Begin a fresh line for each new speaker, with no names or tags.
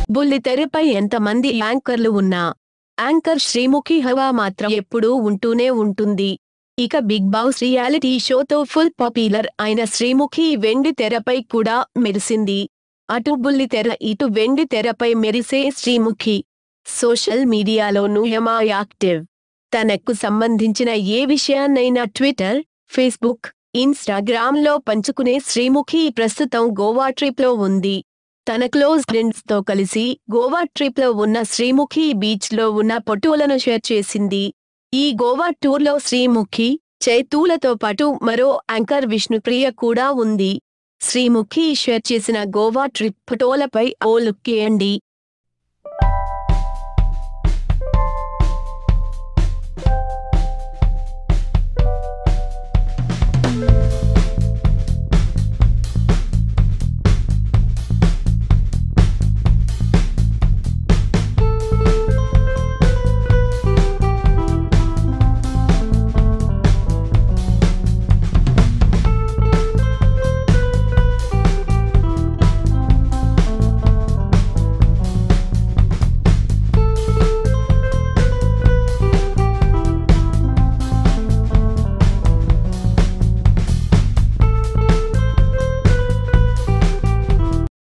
బుల్లితెరపై ఎంతమంది యాంకర్లు ఉన్నా యాంకర్ శ్రీముఖి హవా మాత్రం ఎప్పుడూ ఉంటూనే ఉంటుంది ఇక బిగ్ బాస్ రియాలిటీ షోతో ఫుల్ పాపులర్ అయిన శ్రీముఖి వెండి తెరపై కూడా మెరిసింది అటు బుల్లితెర ఇటు వెండి తెరపై మెరిసే శ్రీముఖి సోషల్ మీడియాలోనూ యమా యాక్టివ్ తనకు సంబంధించిన ఏ విషయాన్నైనా ట్విట్టర్ ఫేస్బుక్ ఇన్స్టాగ్రామ్ లో పంచుకునే శ్రీముఖి ప్రస్తుతం గోవా ట్రిప్ లో ఉంది తన క్లోజ్ ఫ్రెండ్స్ తో కలిసి గోవా ట్రిప్ లో ఉన్న శ్రీముఖి బీచ్ లో ఉన్న ఫోటోలను షేర్ చేసింది ఈ గోవా టూర్ లో శ్రీముఖి చైతూలతో పాటు మరో యాంకర్ విష్ణుప్రియ కూడా ఉంది శ్రీముఖి షేర్ చేసిన గోవా ట్రిప్ ఫోటోలపై ఓ లుక్ వేయండి